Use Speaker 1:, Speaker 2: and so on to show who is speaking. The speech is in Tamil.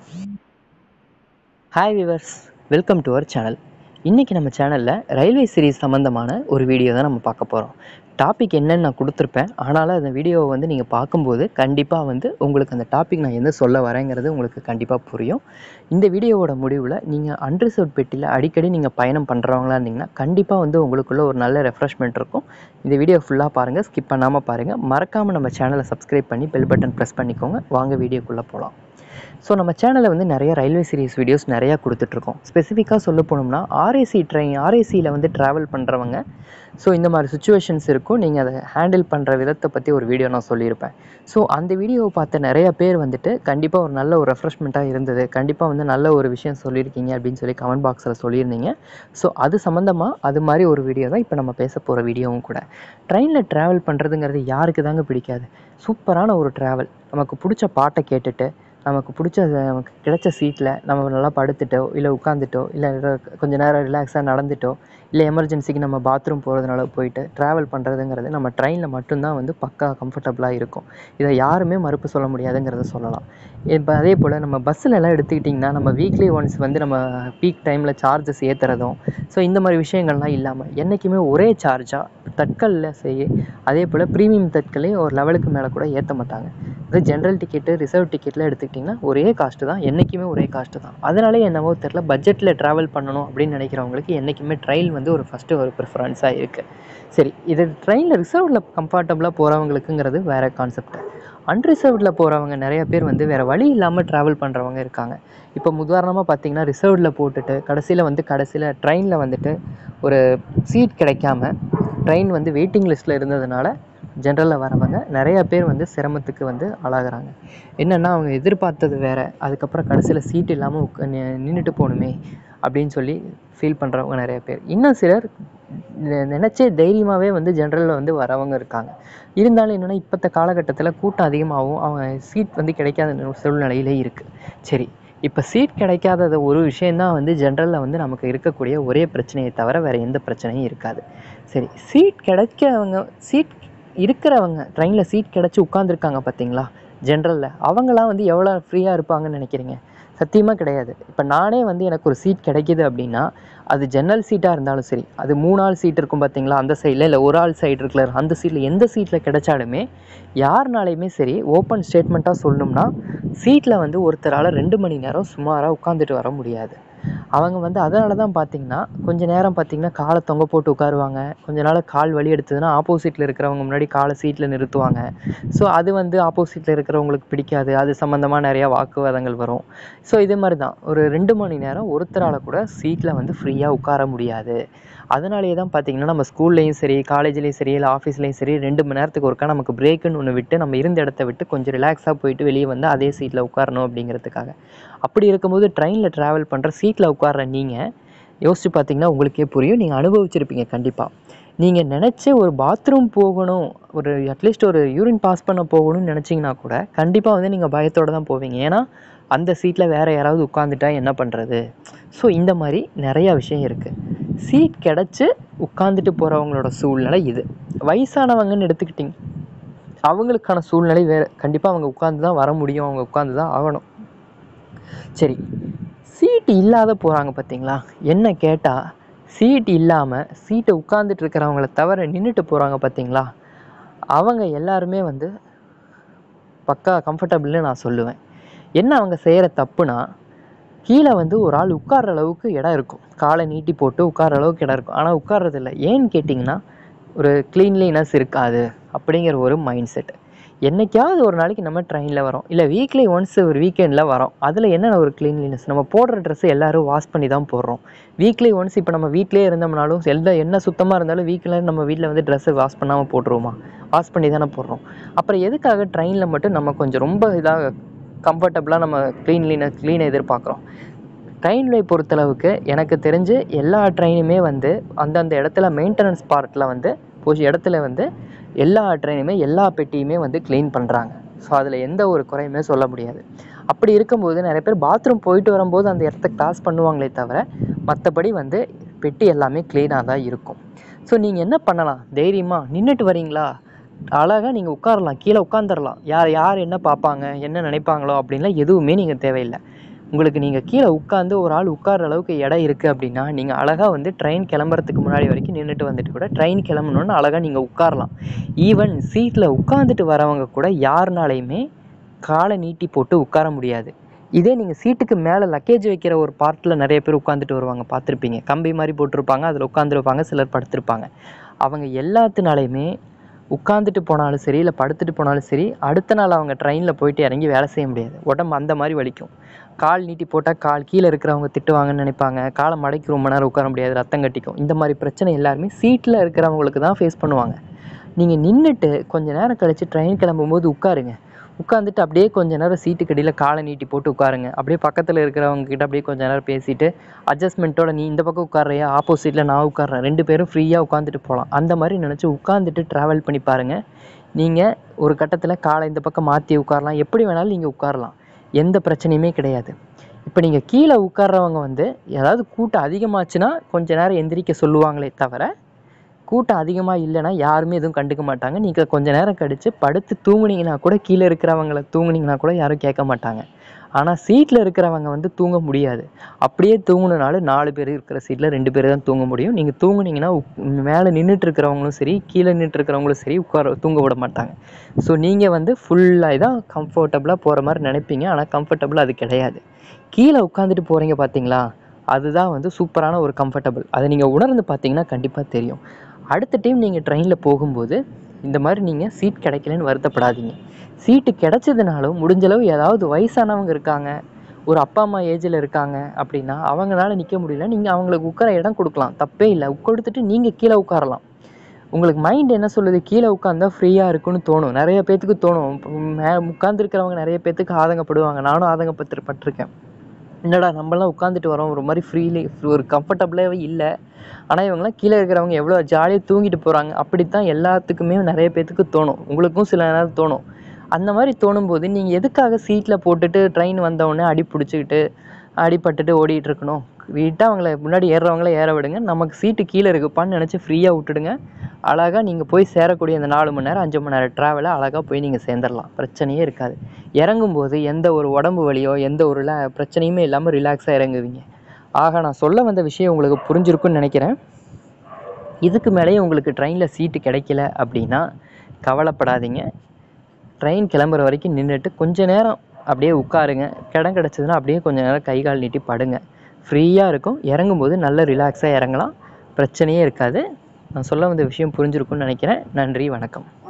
Speaker 1: hi viewers welcome to our channel இன்றைக்கி நம்ம சேனலில் ரயில்வே சீரிஸ் சம்மந்தமான ஒரு வீடியோ தான் நம்ம பார்க்க போகிறோம் டாபிக் என்னன்னு நான் கொடுத்துருப்பேன் ஆனாலும் அந்த வீடியோவை வந்து நீங்கள் பார்க்கும்போது கண்டிப்பாக வந்து உங்களுக்கு அந்த டாபிக் நான் என்ன சொல்ல வரேங்கிறது உங்களுக்கு கண்டிப்பாக புரியும் இந்த வீடியோவோட முடிவில் நீங்கள் அன்ரிசர்வ் பெட்டியில் அடிக்கடி நீங்கள் பயணம் பண்ணுறவங்களா இருந்தீங்கன்னா கண்டிப்பாக வந்து உங்களுக்குள்ள ஒரு நல்ல ரெஃப்ரெஷ்மெண்ட் இருக்கும் இந்த வீடியோ ஃபுல்லாக பாருங்கள் ஸ்கிப் பண்ணாமல் பாருங்கள் மறக்காமல் நம்ம சேனலை சப்ஸ்கிரைப் பண்ணி பெல் பட்டன் ப்ரெஸ் பண்ணிக்கோங்க வாங்க வீடியோக்குள்ளே போகலாம் ஸோ நம்ம சேனலில் வந்து நிறைய ரயில்வே சீரிஸ் வீடியோஸ் நிறையா கொடுத்துட்ருக்கோம் ஸ்பெசிஃபிக்காக சொல்ல போனோம்னா ஆர்ஏசி ட்ரெயின் ஆர்ஏசியில் வந்து ட்ராவல் பண்ணுறவங்க ஸோ இந்த மாதிரி சுச்சுவேஷன்ஸ் இருக்கும் நீங்கள் அதை ஹேண்டில் பண்ணுற விதத்தை பற்றி ஒரு வீடியோ நான் சொல்லியிருப்பேன் ஸோ அந்த வீடியோவை பார்த்த நிறைய பேர் வந்துட்டு கண்டிப்பாக ஒரு நல்ல ஒரு ரெஃப்ரெஷ்மெண்ட்டாக இருந்தது கண்டிப்பாக வந்து நல்ல ஒரு விஷயம் சொல்லியிருக்கீங்க அப்படின்னு சொல்லி கமெண்ட் பாக்ஸில் சொல்லியிருந்தீங்க ஸோ அது சம்மந்தமாக அது மாதிரி ஒரு வீடியோ தான் இப்போ நம்ம பேச போகிற வீடியோவும் கூட ட்ரெயினில் ட்ராவல் பண்ணுறதுங்கிறது யாருக்கு தாங்க பிடிக்காது சூப்பரான ஒரு ட்ராவல் நமக்கு பிடிச்ச பாட்டை கேட்டுட்டு நமக்கு பிடிச்ச நமக்கு கிடைச்ச சீட்டில் நம்ம நல்லா படுத்துட்டோ இல்லை உட்காந்துட்டோ இல்லை கொஞ்ச நேரம் ரிலாக்ஸாக நடந்துட்டோ இல்லை எமர்ஜென்சிக்கு நம்ம பாத்ரூம் போகிறதுனால போயிட்டு ட்ராவல் பண்ணுறதுங்கிறது நம்ம ட்ரெயினில் மட்டும்தான் வந்து பக்கா கம்ஃபர்டபுளாக இருக்கும் இதை யாருமே மறுப்பு சொல்ல முடியாதுங்கிறத சொல்லலாம் இப்போ அதே போல் நம்ம பஸ்ஸில் எல்லாம் எடுத்துக்கிட்டிங்கன்னா நம்ம வீக்லி ஒன்ஸ் வந்து நம்ம பீக் டைமில் சார்ஜஸ் ஏற்றுறதும் ஸோ இந்த மாதிரி விஷயங்கள்லாம் இல்லாமல் என்றைக்குமே ஒரே சார்ஜாக தட்கலில் செய்ய அதே போல் ப்ரீமியம் தட்களையும் ஒரு லெவலுக்கு மேலே கூட ஏற்ற மாட்டாங்க இது ஜென்ரல் டிக்கெட்டு ரிசர்வ் டிக்கெட்டில் எடுத்துக்கிட்டிங்கன்னா ஒரே காஸ்ட்டு தான் என்றைக்குமே ஒரே காஸ்ட்டு தான் அதனாலே என்னவோ தெரில பட்ஜெட்டில் ட்ராவல் பண்ணணும் அப்படின்னு நினைக்கிறவங்களுக்கு என்றைக்குமே ட்ரெயின் வந்து ஒரு ஃபஸ்ட்டு ஒரு ப்ரிஃபரன்ஸாக இருக்குது சரி இது ட்ரெயினில் ரிசர்வில் கம்ஃபர்டபுளாக போகிறவங்களுக்குங்கிறது வேறு கான்செப்ட் அன்ரிசர்வ்டில் போகிறவங்க நிறைய பேர் வந்து வேறு வழி இல்லாமல் ட்ராவல் பண்ணுறவங்க இருக்காங்க இப்போ உதாரணமாக பார்த்தீங்கன்னா ரிசர்வ்டில் போட்டுட்டு கடைசியில் வந்து கடைசியில் ட்ரெயினில் வந்துட்டு ஒரு சீட் கிடைக்காம ட்ரெயின் வந்து வெயிட்டிங் லிஸ்ட்டில் இருந்ததுனால ஜென்ரலில் வரவங்க நிறையா பேர் வந்து சிரமத்துக்கு வந்து ஆளாகிறாங்க என்னென்னா அவங்க எதிர்பார்த்தது வேறு அதுக்கப்புறம் கடைசியில் சீட் இல்லாமல் உட்கா நின்றுட்டு போகணுமே அப்படின்னு சொல்லி ஃபீல் பண்ணுறவங்க நிறைய பேர் இன்னும் சிலர் நினச்சே தைரியமாகவே வந்து ஜென்ரலில் வந்து வரவங்க இருக்காங்க இருந்தாலும் என்னென்னா இப்போத்த காலகட்டத்தில் கூட்டம் அதிகமாகவும் அவங்க சீட் வந்து கிடைக்காத சூழ்நிலையிலே இருக்குது சரி இப்போ சீட் கிடைக்காதது ஒரு விஷயந்தான் வந்து ஜென்ரலில் வந்து நமக்கு இருக்கக்கூடிய ஒரே பிரச்சனையை தவிர வேறு எந்த பிரச்சனையும் இருக்காது சரி சீட் கிடைக்கிறவங்க சீட் இருக்கிறவங்க ட்ரெயினில் சீட் கிடச்சி உட்காந்துருக்காங்க பார்த்தீங்களா ஜென்ரலில் அவங்களாம் வந்து எவ்வளோ ஃப்ரீயாக இருப்பாங்கன்னு நினைக்கிறீங்க சத்தியமாக கிடையாது இப்போ நானே வந்து எனக்கு ஒரு சீட் கிடைக்கிது அப்படின்னா அது ஜன்னல் சீட்டாக இருந்தாலும் சரி அது மூணு ஆள் சீட் இருக்கும் பார்த்தீங்களா அந்த சைடில் இல்லை ஒரு ஆள் சைடு இருக்குல்ல அந்த சீட்டில் எந்த சீட்டில் கிடைச்சாலுமே யாருனாலையுமே சரி ஓப்பன் ஸ்டேட்மெண்ட்டாக சொல்லணும்னா சீட்டில் வந்து ஒருத்தரால் ரெண்டு மணி நேரம் சுமாராக உட்காந்துட்டு வர முடியாது அவங்க வந்து அதனால தான் பார்த்தீங்கன்னா கொஞ்ச நேரம் பார்த்தீங்கன்னா காலை தொங்க போட்டு உட்காருவாங்க கொஞ்ச நாள் கால் வலி எடுத்ததுன்னா ஆப்போசிட்டில் இருக்கிறவங்க முன்னாடி காலை சீட்டில் நிறுத்துவாங்க ஸோ அது வந்து ஆப்போசிட்டில் இருக்கிறவங்களுக்கு பிடிக்காது அது சம்மந்தமாக நிறையா வாக்குவாதங்கள் வரும் ஸோ இதே மாதிரி தான் ஒரு ரெண்டு மணி நேரம் ஒருத்தரால் கூட சீட்டில் வந்து ஃப்ரீயாக உட்கார முடியாது அதனாலேயே தான் பார்த்தீங்கன்னா நம்ம ஸ்கூல்லையும் சரி காலேஜ்லேயும் சரி இல்லை ஆஃபீஸ்லேயும் சரி ரெண்டு மணி நேரத்துக்கு ஒருக்கா நமக்கு பிரேக்குன்னு ஒன்று விட்டு நம்ம இருந்த இடத்த விட்டு கொஞ்சம் ரிலாக்ஸாக போயிட்டு வெளியே வந்து அதே சீட்டில் உட்காரணும் அப்படிங்கிறதுக்காக அப்படி இருக்கும்போது ட்ரெயினில் ட்ராவல் பண்ணுற சீட்டில் உட்கார்ற நீங்கள் யோசிச்சு பார்த்தீங்கன்னா உங்களுக்கே புரியும் நீங்கள் அனுபவிச்சிருப்பீங்க கண்டிப்பாக நீங்கள் நினச்ச ஒரு பாத்ரூம் போகணும் ஒரு அட்லீஸ்ட் ஒரு யூரின் பாஸ் பண்ண போகணும்னு நினச்சிங்கன்னா கூட கண்டிப்பாக வந்து நீங்கள் பயத்தோடு தான் போவீங்க ஏன்னா அந்த சீட்டில் வேறு யாராவது உட்காந்துட்டா என்ன பண்ணுறது ஸோ இந்த மாதிரி நிறையா விஷயம் இருக்குது சீட் கிடச்சி உட்காந்துட்டு போகிறவங்களோட சூழ்நிலை இது வயசானவங்கன்னு எடுத்துக்கிட்டிங்க அவங்களுக்கான சூழ்நிலை வேறு கண்டிப்பாக அவங்க உட்காந்து தான் வர முடியும் அவங்க உட்காந்து தான் ஆகணும் சரி சீட்டு இல்லாத போகிறாங்க பார்த்தீங்களா என்ன கேட்டால் சீட் இல்லாமல் சீட்டை உட்காந்துட்டு இருக்கிறவங்கள தவிர நின்றுட்டு போகிறாங்க பார்த்தீங்களா அவங்க எல்லாருமே வந்து பக்கா கம்ஃபர்டபுள்னு நான் சொல்லுவேன் என்ன அவங்க செய்கிற தப்புனா கீழே வந்து ஒரு ஆள் உட்கார்ற அளவுக்கு இடம் இருக்கும் காலை நீட்டி போட்டு உட்கார்ற அளவுக்கு இடம் இருக்கும் ஆனால் உட்கார்றது இல்லை ஏன்னு கேட்டிங்கன்னா ஒரு க்ளீன்லினஸ் இருக்காது அப்படிங்கிற ஒரு மைண்ட் செட் என்றைக்காவது ஒரு நாளைக்கு நம்ம ட்ரெயினில் வரோம் இல்லை வீக்லி ஒன்ஸ் ஒரு வீக்கெண்டில் வரோம் அதில் என்னென்ன ஒரு க்ளீன்லினஸ் நம்ம போடுற ட்ரெஸ்ஸு எல்லோரும் வாஷ் பண்ணி தான் போடுறோம் வீக்லி ஒன்ஸ் இப்போ நம்ம வீட்டிலே இருந்தோம்னாலும் எந்த என்ன சுத்தமாக இருந்தாலும் வீக்கில் நம்ம வீட்டில் வந்து ட்ரெஸ்ஸு வாஷ் பண்ணாமல் போட்டுருவோமா வாஷ் பண்ணி தானே போடுறோம் அப்புறம் எதுக்காக ட்ரெயினில் மட்டும் நம்ம கொஞ்சம் ரொம்ப இதாக கம்ஃபர்டபுளாக நம்ம க்ளீன்லினஸ் க்ளீனை எதிர்பார்க்குறோம் ட்ரெயின்லை பொறுத்தளவுக்கு எனக்கு தெரிஞ்சு எல்லா ட்ரெயினுமே வந்து அந்தந்த இடத்துல மெயின்டெனன்ஸ் பார்ட்டில் வந்து ஒரு இடத்துல வந்து எல்லா ட்ரெயினுமே எல்லா பெட்டியுமே வந்து க்ளீன் பண்ணுறாங்க ஸோ அதில் எந்த ஒரு குறையுமே சொல்ல முடியாது அப்படி இருக்கும்போது நிறைய பேர் பாத்ரூம் போயிட்டு வரும்போது அந்த இடத்த கிராஸ் பண்ணுவாங்களே தவிர மற்றபடி வந்து பெட்டி எல்லாமே க்ளீனாக தான் இருக்கும் ஸோ நீங்கள் என்ன பண்ணலாம் தைரியமாக நின்றுட்டு வரீங்களா அழகாக நீங்கள் உட்காரலாம் கீழே உட்காந்துடலாம் யார் யார் என்ன பார்ப்பாங்க என்ன நினைப்பாங்களோ அப்படின்லாம் எதுவுமே நீங்கள் தேவையில்லை உங்களுக்கு நீங்கள் கீழே உட்காந்து ஒரு ஆள் உட்கார்ற அளவுக்கு இடம் இருக்குது அப்படின்னா நீங்கள் அழகாக வந்து ட்ரெயின் கிளம்புறதுக்கு முன்னாடி வரைக்கும் நின்றுட்டு வந்துட்டு கூட ட்ரெயின் கிளம்பணுன்னு அழகாக நீங்கள் உட்காரலாம் ஈவன் சீட்டில் உட்காந்துட்டு வரவங்க கூட யாருனாலையுமே காலை நீட்டி போட்டு உட்கார முடியாது இதே நீங்கள் சீட்டுக்கு மேலே லக்கேஜ் வைக்கிற ஒரு பார்ட்டில் நிறைய பேர் உட்காந்துட்டு வருவாங்க பார்த்துருப்பீங்க கம்பி மாதிரி போட்டிருப்பாங்க அதில் உட்காந்துருப்பாங்க சிலர் படுத்திருப்பாங்க அவங்க எல்லாத்தினாலையுமே உட்காந்துட்டு போனாலும் சரி இல்லை படுத்துட்டு போனாலும் சரி அடுத்த நாள் அவங்க ட்ரெயினில் போயிட்டு இறங்கி வேலை செய்ய முடியாது உடம்பு அந்த மாதிரி வலிக்கும் கால் நீட்டி போட்டால் கால் கீழே இருக்கிறவங்க திட்டுவாங்கன்னு நினைப்பாங்க காலை மடக்கி ரொம்ப நேரம் உட்கார முடியாது ரத்தம் கட்டிக்கும் இந்த மாதிரி பிரச்சனை எல்லாருமே சீட்டில் இருக்கிறவங்களுக்கு தான் ஃபேஸ் பண்ணுவாங்க நீங்கள் நின்றுட்டு கொஞ்ச நேரம் கழித்து ட்ரெயின் கிளம்பும்போது உட்காருங்க உட்காந்துட்டு அப்படியே கொஞ்ச நேரம் சீட்டுக்கு அடியில் காலை நீட்டி போட்டு உட்காருங்க அப்படியே பக்கத்தில் இருக்கிறவங்க கிட்ட அப்படியே கொஞ்ச நேரம் பேசிட்டு அட்ஜஸ்ட்மெண்ட்டோட நீ இந்த பக்கம் உட்கார்றியா ஆப்போசிட்டில் நான் உட்கார்றேன் ரெண்டு பேரும் ஃப்ரீயாக உட்காந்துட்டு போகலாம் அந்த மாதிரி நினச்சி உட்காந்துட்டு ட்ராவல் பண்ணி பாருங்கள் நீங்கள் ஒரு கட்டத்தில் காலை இந்த பக்கம் மாற்றி உட்காரலாம் எப்படி வேணாலும் நீங்கள் உட்காரலாம் எந்த பிரச்சனையுமே கிடையாது இப்போ நீங்கள் கீழே உட்கார்றவங்க வந்து ஏதாவது கூட்டம் அதிகமாச்சுன்னா கொஞ்ச நேரம் எந்திரிக்க சொல்லுவாங்களே தவிர கூட்டம் அதிகமாக இல்லைன்னா யாருமே எதுவும் கண்டுக்க மாட்டாங்க நீங்கள் கொஞ்ச நேரம் கழித்து படுத்து தூங்குனீங்கன்னா கூட கீழே இருக்கிறவங்கள தூங்குனீங்கன்னா கூட யாரும் கேட்க மாட்டாங்க ஆனால் சீட்டில் இருக்கிறவங்க வந்து தூங்க முடியாது அப்படியே தூங்குனாலும் நாலு பேர் இருக்கிற சீட்டில் ரெண்டு பேர் தான் தூங்க முடியும் நீங்கள் தூங்குனீங்கன்னா மேலே நின்றுட்டு இருக்கிறவங்களும் சரி கீழே நின்றுட்டு இருக்கிறவங்களும் சரி உட்கார தூங்க விட மாட்டாங்க ஸோ நீங்கள் வந்து ஃபுல்லாக தான் கம்ஃபர்டபுளாக போகிற மாதிரி நினைப்பீங்க ஆனால் கம்ஃபர்டபுள் அது கிடையாது கீழே உட்காந்துட்டு போகிறீங்க பார்த்தீங்களா அதுதான் வந்து சூப்பரான ஒரு கம்ஃபர்டபுள் அதை நீங்கள் உணர்ந்து பார்த்தீங்கன்னா கண்டிப்பாக தெரியும் அடுத்த டைம் நீங்கள் ட்ரெயினில் போகும்போது இந்த மாதிரி நீங்கள் சீட் கிடைக்கலன்னு வருத்தப்படாதீங்க சீட்டு கிடைச்சதுனாலும் முடிஞ்சளவு ஏதாவது வயசானவங்க இருக்காங்க ஒரு அப்பா அம்மா ஏஜில் இருக்காங்க அப்படின்னா அவங்களால நிற்க முடியல நீங்கள் அவங்களுக்கு உட்கார இடம் கொடுக்கலாம் தப்பே இல்லை கொடுத்துட்டு நீங்கள் கீழே உட்காரலாம் உங்களுக்கு மைண்ட் என்ன சொல்லுது கீழே உட்காந்தா ஃப்ரீயாக இருக்குன்னு தோணும் நிறைய பேத்துக்கு தோணும் மே உட்காந்துருக்கிறவங்க நிறைய பேத்துக்கு ஆதங்கப்படுவாங்க நானும் ஆதங்கப்பட்டு பட்டிருக்கேன் என்னடா நம்மலாம் உட்காந்துட்டு வரோம் ஒரு மாதிரி ஃப்ரீலி ஒரு கம்ஃபர்டபுளாகவே இல்லை ஆனால் இவங்கெல்லாம் கீழே இருக்கிறவங்க எவ்வளோ ஜாலியாக தூங்கிட்டு போகிறாங்க அப்படித்தான் எல்லாத்துக்குமே நிறைய பேத்துக்கு தோணும் உங்களுக்கும் சில நேரம் தோணும் அந்த மாதிரி தோணும்போது நீங்கள் எதுக்காக சீட்டில் போட்டுட்டு ட்ரெயின் வந்தவுடனே அடி பிடிச்சிக்கிட்டு அடிபட்டுட்டு ஓடிட்டு இருக்கணும் வீட்டாக அவங்கள முன்னாடி ஏறுறவங்கள ஏற விடுங்க நமக்கு சீட்டு கீழே இருக்குப்பான்னு நினச்சி ஃப்ரீயாக விட்டுடுங்க அழகாக நீங்கள் போய் சேரக்கூடிய அந்த நாலு மணி நேரம் அஞ்சு மணி நேரம் ட்ராவலை அழகாக போய் நீங்கள் சேர்ந்துடலாம் பிரச்சனையே இருக்காது இறங்கும்போது எந்த ஒரு உடம்பு வலியோ எந்த ஒரு ல பிரச்சனையுமே இல்லாமல் ரிலாக்ஸாக இறங்குவீங்க ஆக நான் சொல்ல வந்த விஷயம் உங்களுக்கு புரிஞ்சிருக்குன்னு நினைக்கிறேன் இதுக்கு மேலேயும் உங்களுக்கு ட்ரெயினில் சீட்டு கிடைக்கல அப்படின்னா கவலைப்படாதீங்க ட்ரெயின் கிளம்புற வரைக்கும் நின்றுட்டு கொஞ்ச நேரம் அப்படியே உட்காருங்க இடம் கிடச்சதுன்னா அப்படியே கொஞ்ச நேரம் கை கால் நீட்டி படுங்க ஃப்ரீயாக இருக்கும் இறங்கும்போது நல்ல ரிலாக்ஸாக இறங்கலாம் பிரச்சனையே இருக்காது நான் சொல்ல வந்த விஷயம் புரிஞ்சிருக்குன்னு நினைக்கிறேன் நன்றி வணக்கம்